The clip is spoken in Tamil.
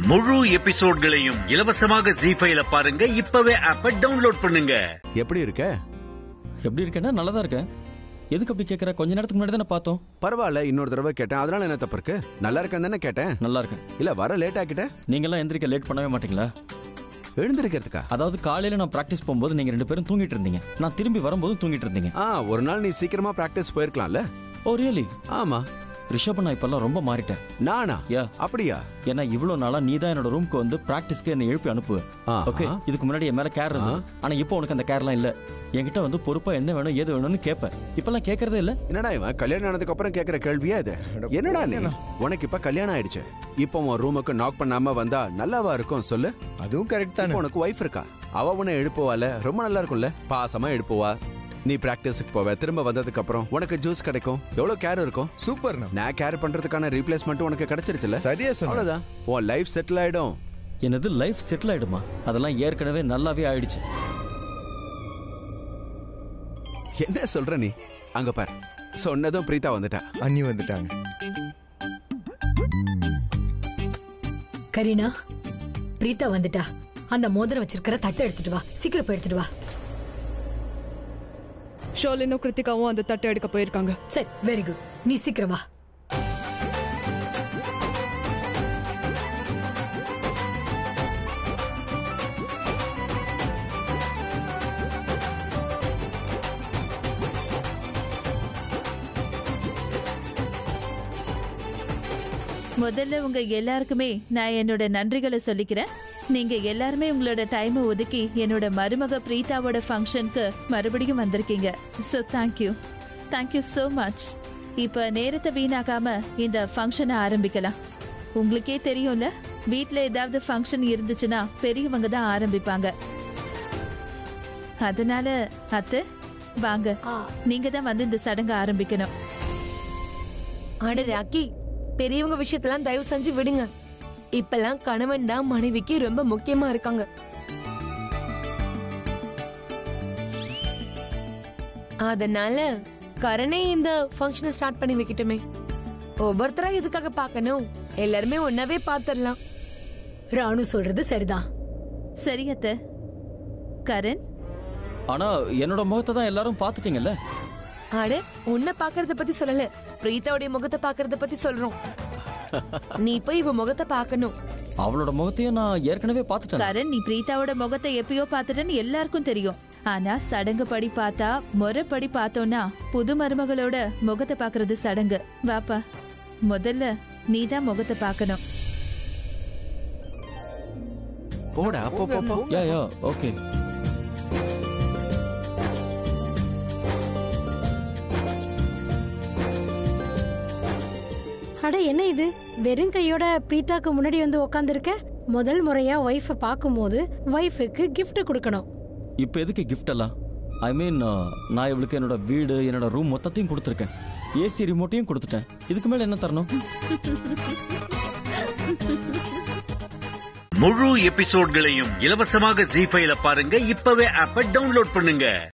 முழு எபிசோட்களையும் இலவசமாக ஜி ஃபைல பாருங்க இப்பவே ஆப்ப டவுன்லோட் பண்ணுங்க எப்படி இருக்க எப்படி இருக்கேன்னா நல்லா தான் இருக்கேன் எதுக்கு அப்படி கேட்குற கொஞ்ச நேரத்துக்கு முன்னாடி தானே பார்த்தோம் பரவாயில்ல இன்னொரு தடவை கேட்டேன் அதனால என்ன தப்பு இருக்கு நல்லா இருக்கேன் தானே கேட்டேன் நல்லா இருக்கேன் இல்ல வர லேட் ஆக்கிட்ட நீங்கெல்லாம் எந்திரிக்க லேட் பண்ணவே மாட்டீங்களா எழுந்திருக்கிறதுக்கா அதாவது காலையில நான் ப்ராக்டிஸ் போகும்போது நீங்க ரெண்டு பேரும் தூங்கிட்டு இருந்தீங்க நான் திரும்பி வரும்போது தூங்கிட்டு இருந்தீங்க ஆ ஒரு நாள் நீ சீக்கிரமா பிராக்டிஸ் போயிருக்கலாம்ல ஓ ரியலி ஆமா ரிஷப் நான் இப்பெல்லாம் ரொம்ப மாறிட்டேன் நானா யா அப்படியா ஏன்னா இவ்வளவு நாளா நீ தான் என்னோட ரூம்க்கு வந்து ப்ராக்டிஸ்க்கு என்னை எழுப்பி அனுப்பு ஆஹா. ஓகே இதுக்கு முன்னாடி என் மேல கேர் இருந்தது ஆனா இப்போ உனக்கு அந்த கேர்லாம் இல்ல என்கிட்ட வந்து பொறுப்பா என்ன வேணும் ஏது வேணும்னு கேட்பேன் இப்பெல்லாம் கேட்கறதே இல்ல என்னடா இவன் கல்யாணம் ஆனதுக்கு அப்புறம் கேக்குற கேள்வியா இது என்னடா நீ உனக்கு இப்ப கல்யாணம் ஆயிடுச்சு இப்போ உன் ரூமுக்கு நாக் பண்ணாம வந்தா நல்லாவா இருக்கும் சொல்லு அதுவும் கரெக்ட் தானே இப்போ உனக்கு ஒய்ஃப் இருக்கா அவ உன்னை எழுப்புவால ரொம்ப நல்லா இருக்கும்ல பாசமா எழுப்புவா நீ பிராக்டிஸுக்கு போவ திரும்ப வந்ததுக்கு அப்புறம் உனக்கு ஜூஸ் கிடைக்கும் எவ்வளவு கேர் இருக்கும் சூப்பர்ண்ணா நான் கேர் பண்றதுக்கான ரீப்ளேஸ்மெண்ட் உனக்கு கிடைச்சிருச்சுல சரியா சொன்ன அவ்வளவுதான் உன் லைஃப் செட்டில் ஆயிடும் என்னது லைஃப் செட்டில் ஆயிடுமா அதெல்லாம் ஏற்கனவே நல்லாவே ஆயிடுச்சு என்ன சொல்ற நீ அங்க பாரு சொன்னதும் பிரீதா வந்துட்டா அண்ணி வந்துட்டாங்க கரீனா பிரீதா வந்துட்டா அந்த மோதிரம் வச்சிருக்கிற தட்டை எடுத்துட்டு வா சீக்கிரம் போய் எடுத்துட்டு வா ஷோலினும் கிருத்திகாவும் அந்த தட்டை எடுக்க போயிருக்காங்க சரி வெரி குட் நீ சீக்கிரம் வா முதல்ல உங்க எல்லாருக்குமே நான் என்னோட நன்றிகளை சொல்லிக்கிறேன் நீங்க எல்லாருமே உங்களோட டைமை ஒதுக்கி என்னோட மருமக பிரீதாவோட ஃபங்க்ஷனுக்கு மறுபடியும் வந்திருக்கீங்க so thank you thank you so much இப்போ நேரத்தை வீணாக்காம இந்த ஃபங்க்ஷனை ஆரம்பிக்கலாம் உங்களுக்கே தெரியும்ல வீட்டில் ஏதாவது ஃபங்க்ஷன் இருந்துச்சுன்னா பெரியவங்க தான் ஆரம்பிப்பாங்க அதனால அத்தை வாங்க நீங்க தான் வந்து இந்த சடங்கை ஆரம்பிக்கணும் அட ராக்கி பெரியவங்க விஷயத்தெல்லாம் தயவு செஞ்சு விடுங்க இப்பெல்லாம் கணவன் தான் மனைவிக்கு ரொம்ப முக்கியமா இருக்காங்க அதனால கரணே இந்த ஃபங்க்ஷனை ஸ்டார்ட் பண்ணி வைக்கட்டுமே ஒவ்வொருத்தரா எதுக்காக பார்க்கணும் எல்லாருமே ஒன்னாவே பாத்துரலாம் ராணு சொல்றது சரிதான் சரி அத்தை கரண் ஆனா என்னோட முகத்தை தான் எல்லாரும் பார்த்துட்டீங்கல்ல அட உன்னை பாக்குறத பத்தி சொல்லல பிரீதாவுடைய முகத்தை பாக்குறத பத்தி சொல்றோம் நீ போய் இவ முகத்தை பார்க்கணும் அவளோட முகத்தையும் நான் ஏற்கனவே பார்த்துட்டேன் கரண் நீ பிரீதாவோட முகத்தை எப்பயோ பார்த்துட்டேன்னு எல்லாருக்கும் தெரியும் ஆனா சடங்கு படி பார்த்தா முறைப்படி பார்த்தோம்னா புது மருமகளோட முகத்தை பார்க்கிறது சடங்கு வாப்பா முதல்ல நீ தான் முகத்தை பார்க்கணும் போடா போ போ போ யா யா ஓகே அட என்ன இது வெறும் கையோட பிரீதாக்கு முன்னாடி வந்து உக்காந்துருக்க முதல் முறையா ஒய்ஃபை பார்க்கும்போது ஒய்ஃபுக்கு gift கொடுக்கணும் இப்போ எதுக்கு gift எல்லாம் ஐ மீன் நான் இவளுக்கு என்னோட வீடு என்னோட ரூம் மொத்தத்தையும் கொடுத்துருக்கேன் ஏசி ரிமோட்டையும் கொடுத்துட்டேன் இதுக்கு மேல என்ன தரணும் முழு எபிசோட்களையும் இலவசமாக ஜி ஃபைல பாருங்க இப்பவே ஆப்ப டவுன்லோட் பண்ணுங்க